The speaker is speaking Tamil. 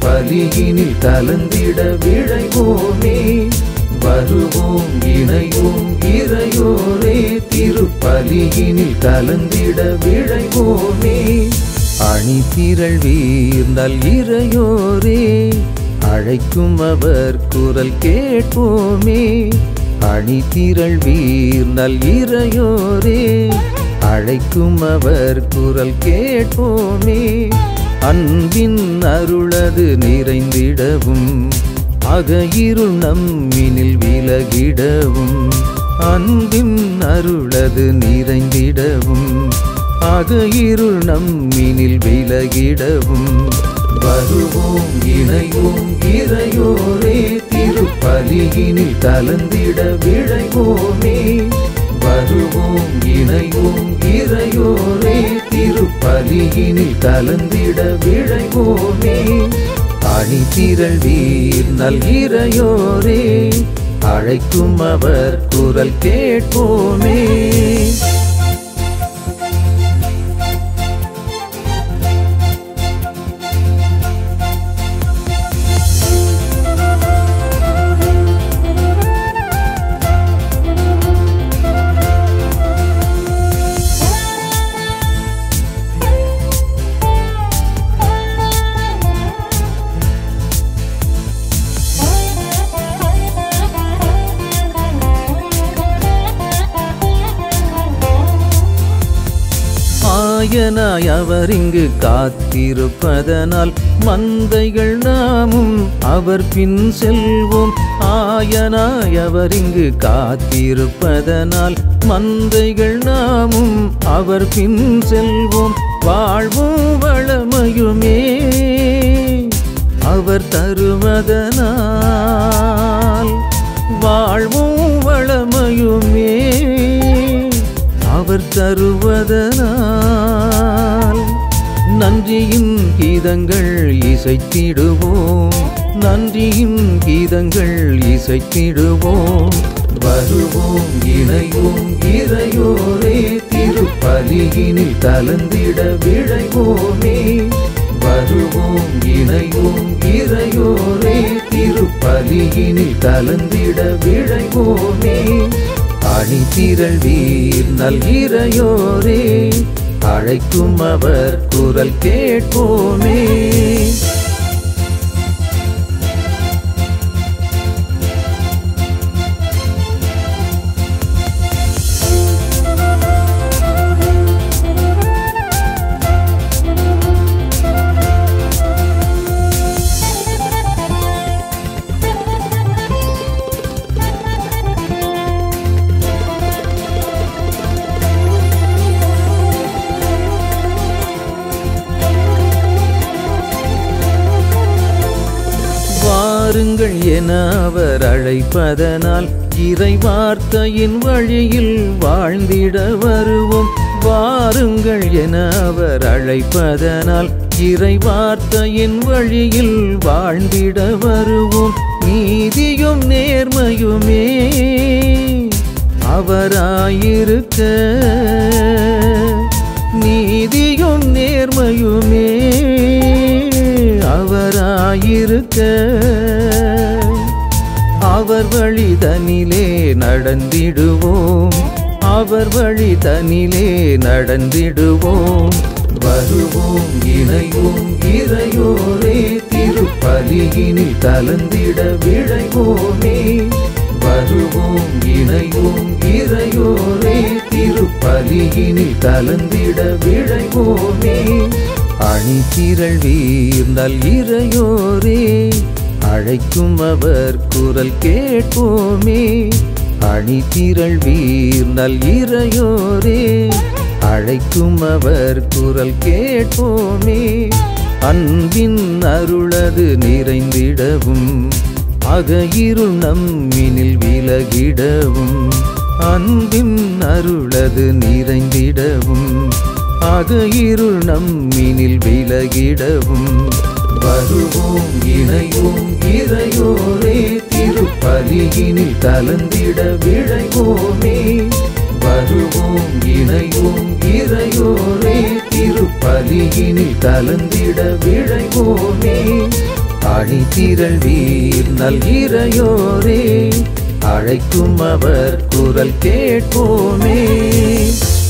திருப்பலியினில் கலந்திட விழைவோமே வருவோம் இணைவோம் இறையோரே திருப்பலியினில் கலந்திட விழைவோமே அணி திரள் வீர்ந்தால் இறையோரே அழைக்கும் அவர் குரல் கேட்போமே அணி திரள் வீர்ந்தால் இறையோரே அழைக்கும் அவர் குரல் கேட்போமே அன்பின் அருளது நிறைந்திடவும் அக இருள் நம்மினில் விலகிடவும் அன்பின் அருளது நிறைந்திடவும் அக இருள் நம்மினில் விலகிடவும் வருவோம் இணைவோம் இறையோரே திருப்பலியினில் கலந்திட விழைவோமே வருவோம் இணைவோம் இறையோரே திருப்பலியினில் கலந்திட விழைவோமே அணி திரள் வீர் நல் இறையோரே அழைக்கும் அவர் குரல் கேட்போமே ஆயனாய் அவர் இங்கு காத்திருப்பதனால் மந்தைகள் நாமும் அவர் பின் செல்வோம் ஆயனாய் அவர் இங்கு காத்திருப்பதனால் மந்தைகள் நாமும் அவர் பின் செல்வோம் வாழ்வும் வளமையுமே அவர் தருவதனால் வாழ்வும் வளமையுமே அவர் தருவதனால் நன்றியின் கீதங்கள் இசைத்திடுவோம் நன்றியின் கீதங்கள் இசைத்திடுவோம் வருவோம் இணைவோம் இறையோரே திருப்பலியினில் கலந்திட விழைவோமே வருவோம் இணைவோம் இறையோரே திருப்பலியினில் கலந்திட விழைவோமே அணி திரள் வீர் நல் இறையோரே அழைக்கும் அவர் குரல் கேட்போமே வாருங்கள் என அவர் அழைப்பதனால் இறை வார்த்தையின் வழியில் வாழ்ந்திட வருவோம் வாருங்கள் என அவர் அழைப்பதனால் இறை வார்த்தையின் வழியில் வாழ்ந்திட வருவோம் நீதியும் நேர்மையுமே அவராயிருக்க நீதியும் நேர்மையுமே அவராயிருக்க அவர் வழி தனிலே நடந்திடுவோம் அவர் வழி தனிலே நடந்திடுவோம் வருவோம் இணைவோம் இறையோரே திருப்பலியினில் கலந்திட விழைவோமே வருவோம் இணைவோம் இறையோரே திருப்பலியினில் கலந்திட விழைவோமே அணி திரள் வீர்ந்தால் இறையோரே அழைக்கும் அவர் குரல் கேட்போமே அணி திரள் வீர்ந்தால் இறையோரே அழைக்கும் அவர் குரல் கேட்போமே அன்பின் அருளது நிறைந்திடவும் அக இருள் நம்மினில் விலகிடவும் அன்பின் அருளது நிறைந்திடவும் அக இருள் நம்மினில் விலகிடவும் வருவோம் இணைவோம் இறையோரே திருப்பலியினில் கலந்திட விழைவோமே வருவோம் இணைவோம் இறையோரே திருப்பலியினில் கலந்திட விழைவோமே அணி திரள்வீர் நல்கிறையோரே அழைக்கும் அவர் குரல் கேட்போமே